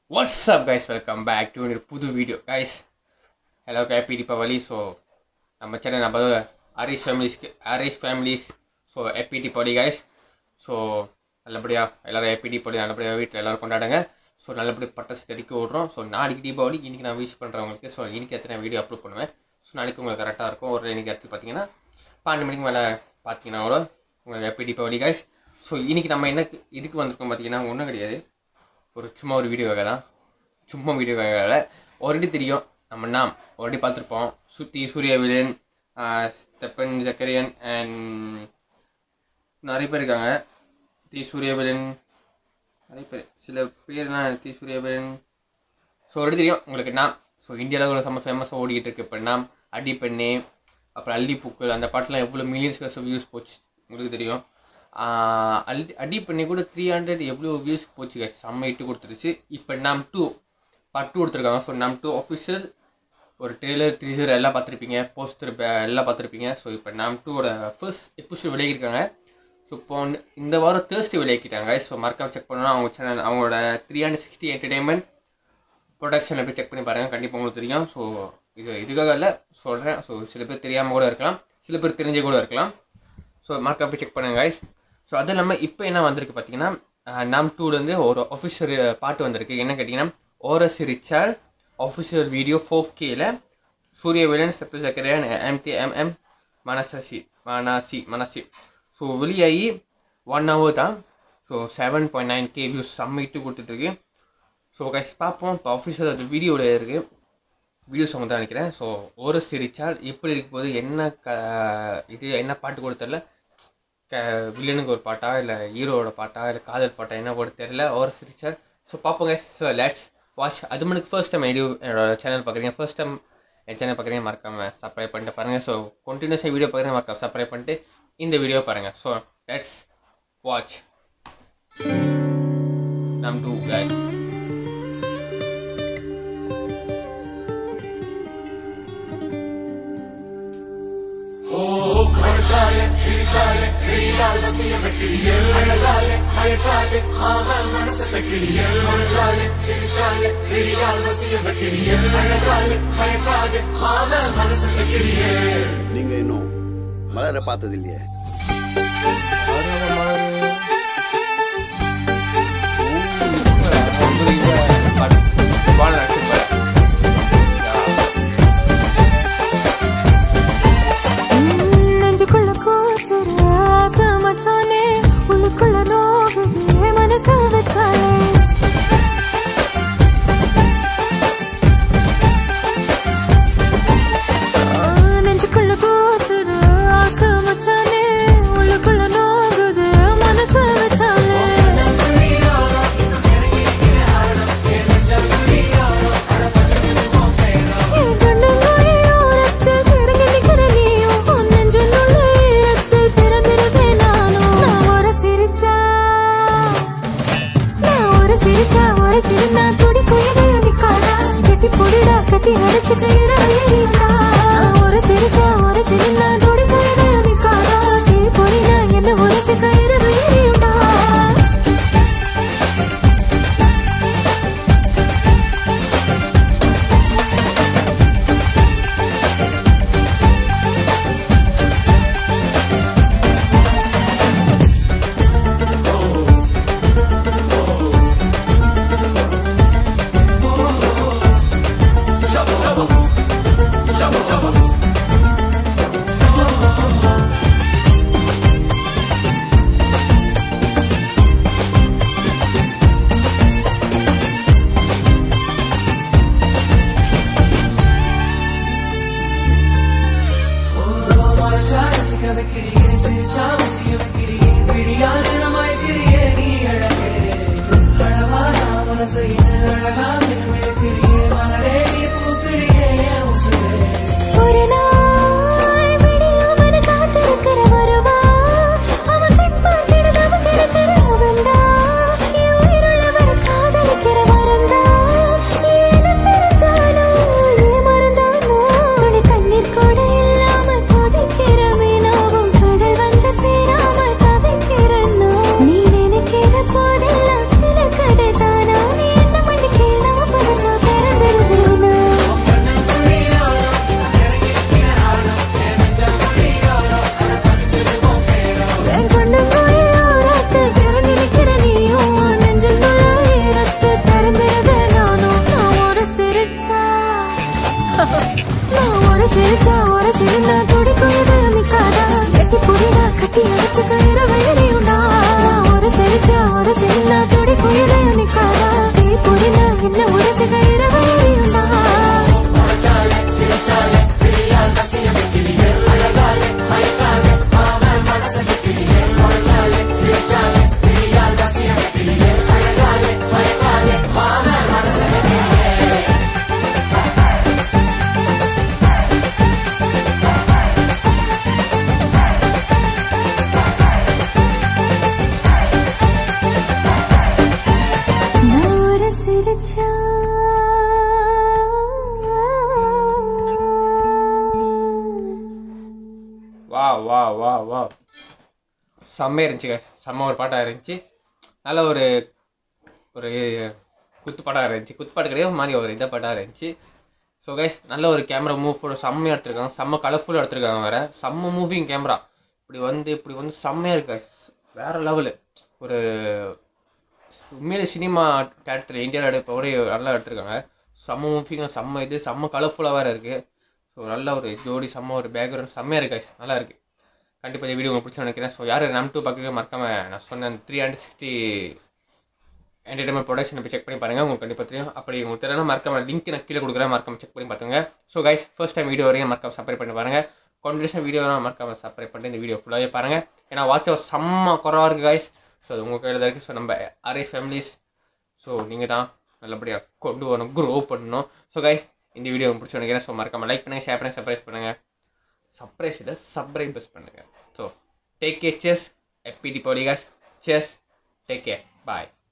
Watts up guys welcome back to ஒரு புது video guys எல்லாருக்கும் ஹாப்பி தீபாவளி ஸோ நம்ம சேனல் நம்ம ஹரிஷ் ஃபேமிலிஸ்க்கு Harish families so happy Deepavali guys so நல்லபடியாக எல்லோரும் ஹாப்பி தீபாவளி நல்லபடியாக வீட்டில் எல்லோரும் கொண்டாடுங்க ஸோ நல்லபடியாக பட்டாசு தெறிக்க விட்றோம் ஸோ நாளைக்கு தீபாவளி இன்றைக்கி நான் விஷ் பண்ணுறவங்களுக்கு ஸோ இன்றைக்கி எத்தனை வீடியோ அப்லோட் பண்ணுவேன் ஸோ நாளைக்கு உங்களுக்கு கரெக்டாக இருக்கும் ஒரு இன்றைக்கி எடுத்து பார்த்தீங்கன்னா பன்னெண்டு மணிக்கு மேலே பார்த்தீங்கன்னா கூட உங்களுக்கு ஹாப்பி தீபாவளி கைஸ் ஸோ இன்றைக்கி நம்ம என்ன இதுக்கு வந்திருக்கோம் பார்த்தீங்கன்னா ஒன்றும் கிடையாது ஒரு சும்மா ஒரு வீடியோக்காக தான் சும்மா வீடியோக்காக ஆல்ரெடி தெரியும் நம்ம நாம் ஆல்ரெடி பார்த்துருப்போம் சுத்தி சூர்யாவிலன் ஸ்டெப்பன் ஜக்கரியன் அண்ட் நிறைய பேர் இருக்காங்க தி சூர்யாவிலன் நிறைய பேர் சில பேர்லாம் தி சூர்யாவிலன் ஸோ ஆல்ரெடி தெரியும் உங்களுக்கு நாம் ஸோ இந்தியாவில் ஒரு செம்ம ஃபேமஸாக ஓடிக்கிட்டு இருக்கு இப்போ நாம் அடி பெண்ணே அப்புறம் அள்ளி பூக்கள் அந்த பாட்டெலாம் எவ்வளோ மில்லியன்ஸ் வியூஸ் போச்சு உங்களுக்கு தெரியும் ஆஹ் அடி அடி பண்ணி கூட த்ரீ ஹண்ட்ரட் எவ்வளோ வியூஸ் போச்சு guys. செம்ம இட்டு கொடுத்துருச்சு இப்போ நாம் டூ பார்ட் டூ கொடுத்துருக்காங்க ஸோ நாம் டூ அஃபிஷியல் ஒரு ட்ரெய்லர் த்ரீசர் எல்லாம் பார்த்துருப்பீங்க போஸ்டர் எல்லாம் பார்த்துருப்பீங்க ஸோ இப்போ நாம் டூவோட ஃபர்ஸ்ட் எபிசோட் விளையாடிருக்காங்க ஸோ இப்போ வந்து இந்த வாரம் தேர்ஸ்டே விளையாக்கிட்டாங்க ஸோ மறக்காம செக் பண்ணணும் அவங்க சேனல் அவங்களோட த்ரீ ஹண்ட்ரட் சிக்ஸ்டி என்டர்டைன்மெண்ட் ப்ரொடக்ஷனில் போய் செக் பண்ணி பாருங்கள் கண்டிப்பாக உங்களுக்கு தெரியும் ஸோ இது இதுக்காக இல்லை சொல்கிறேன் ஸோ சில பேர் தெரியாமல் கூட இருக்கலாம் சில பேர் தெரிஞ்சே கூட இருக்கலாம் ஸோ மறக்காம போய் செக் பண்ணுங்க guys ஸோ அது இல்லாமல் இப்போ என்ன வந்திருக்கு பார்த்தீங்கன்னா அஹ், நாம் டூலேருந்து ஒரு அஃபிஷியல் பாட்டு வந்திருக்கு என்ன கேட்டிங்கன்னா ஓரஸ் ரிச்சால் அஃபிஷியல் வீடியோ ஃபோர் கேல சூரியவேலன் செப்டி சக்கரையன் எம்டி எம்எம் மனசாசி மனாசி மனசி ஸோ வெளியாகி ஒன் ஹவர் தான் so seven point nine K views சம்மிட்டு கொடுத்துட்ருக்கு ஸோ கைஸ் பார்ப்போம் இப்போ அஃபிஷியல் அது வீடியோவில் இருக்குது வீடியோ சாங் தான் நினைக்கிறேன் ஸோ ஒரு சிரிச்சால் எப்படி இருக்க போது என்ன க இது என்ன பாட்டு கூட தெரில க வில்லனுக்கு ஒரு பாட்டா இல்லை ஹீரோவோட பாட்டா இல்லை காதல் பாட்டா என்ன கூட தெரில ஒரு சிரிச்சால் ஸோ பார்ப்போங்க ஸோ லெட்ஸ் வாட்ச் அது மணிக்கு ஃபர்ஸ்ட் டைம் வீடியோ என்னோட சேனல் பார்க்குறீங்க ஃபர்ஸ்ட் டைம் என் சேனல் பார்க்குறீங்க மறக்காம சப்ஸ்கிரைப் பண்ணிட்டு பாருங்கள் ஸோ கண்டினியூஸாக வீடியோ பார்க்குறீங்க மறக்காம சப்ஸ்கிரைப் பண்ணிட்டு இந்த வீடியோ பாருங்கள் ஸோ லெட்ஸ் வாட்ச் நம் டூ guys நீங்க இன்னும் மலர பார்த்தது இல்லையே நெஞ்சுக்குள்ள கூசுற ஆசை மச்சானே உள்ளுக்குள்ள நோகுதே மனச வச்சாலே ஆ, நெஞ்சுக்குள்ள கூசுற ஆசை மச்சானே உள்ளுக்குள்ள நோகுதே மனச வச்சாலே என் கண்ணங்குழி ஓரத்தில் பிறங்கி நிக்கிற நீயும், உன் நெஞ்சினுள்ள ஈரத்தில் பிறந்திருப்பேன் நானும். நான் ஒரு சிரிச்சா, நான் ஒரு சிரிச்சா, ஒரு சிரினா துடிக்கும் இதயம் நிக்காதா? கட்டி புடிடா, கட்டி அணைச்சுக்க இரவு எரியும்டா. நான் ஒரு சிரிச்சா, ஒரு சிரினா துடிக்கும் இதயம் நிக்காதா? தீ பொறினா என்ன உரசிக்க இரவு எரியும்டா. ஒரு நாள் விடியாமனு காத்திருக்கிற வருவா அவன் கண் பார்த்திட அவ கிடக்கிற அவன்தா என் உயிருள்ள வர காதலிக்கிற வரந்தா ஏன பிரிச்சானோ ஏ மறந்தானோ துணி கண்ணீர் கூட இல்லாம கொதிக்கிற மீனாவும் கடல் வந்து சேராம தவிக்கிறனோ நீ நினைக்கிற போதெல்லாம் சில கடை தானா நீ என்ன பண்ணிக்கல வா வா செம்மையாக இருந்துச்சு guys. செம்ம ஒரு பாட்டாக இருந்துச்சு நல்ல ஒரு ஒரு குத்துப்பாட்டாக இருந்துச்சு குத்துப்பாட்டு கிடையாது ஒரு மாதிரி ஒரு இதை பாட்டாக இருந்துச்சு ஸோ கைஸ் நல்ல ஒரு கேமரா மூவ் ஃபோட்டோ செம்மையாக எடுத்திருக்காங்க செம்ம கலர்ஃபுல்லாக எடுத்திருக்காங்க வேறு செம்ம மூவிங் கேமரா இப்படி வந்து இப்படி வந்து செம்மையாக இருக்கு guys. வேற லெவலு ஒரு உண்மையிலே சினிமா தேட்டர் இந்தியாவில் எடுப்பவரே நல்லா எடுத்திருக்காங்க செம்ம மூவிங்காக செம்ம இது செம்ம கலர்ஃபுல்லாக வேறு இருக்குது ஸோ நல்ல ஒரு ஜோடி செம்ம ஒரு பேக்ரவுண்ட் செம்மையாக இருக்கு guys. நல்லா இருக்குது கண்டிப்பாக இந்த வீடியோ உங்களுக்கு பிடிச்சி நினைக்கிறேன் ஸோ யார் நம் டூ பார்க்குறது மறக்காம நான் சொன்ன three hundred sixty entertainment production போய் செக் பண்ணி பாருங்கள் உங்களுக்கு கண்டிப்பாக தெரியும் அப்படி உங்களுக்கு தெரியல மறக்காம லிங்க் நான் கீழே கொடுக்குறேன் மறக்காம செக் பண்ணி பார்த்துங்க so guys first time video வரையும் மறக்காம சப்ஸ்கிரைப் பண்ணி பாருங்கள் கான்வர்சேஷன் வீடியோ மறக்காம சப்ஸ்கிரைப் பண்ணிட்டு இந்த வீடியோ ஃபுல்லாகவே பாருங்கள் ஏன்னா வாட்ச் அவர் செம்ம குறவாக இருக்குது கைஸ் ஸோ அது உங்கள் கையில் தான் இருக்குது ஸோ நம்ம அரே ஃபேமிலிஸ் ஸோ நீங்கள் தான் நல்லபடியாக கொண்டு வரணும் க்ரோ பண்ணணும் ஸோ கைஸ் இந்த வீடியோ உங்களுக்கு பிடிச்சி நினைக்கிறேன் ஸோ மறக்காம லைக் பண்ணுங்கள் ஷேர் பண்ணுங்கள் சர்ப்ரைஸ் பண்ணுங்கள் சர்ப்ரைஸ் இல்லை சப்ரைபஸ் பண்ணுங்கள் ஸோ டேக் கேர் செஸ் எப்பிடி போடி காஸ் செஸ் டேக் கேர் பாய்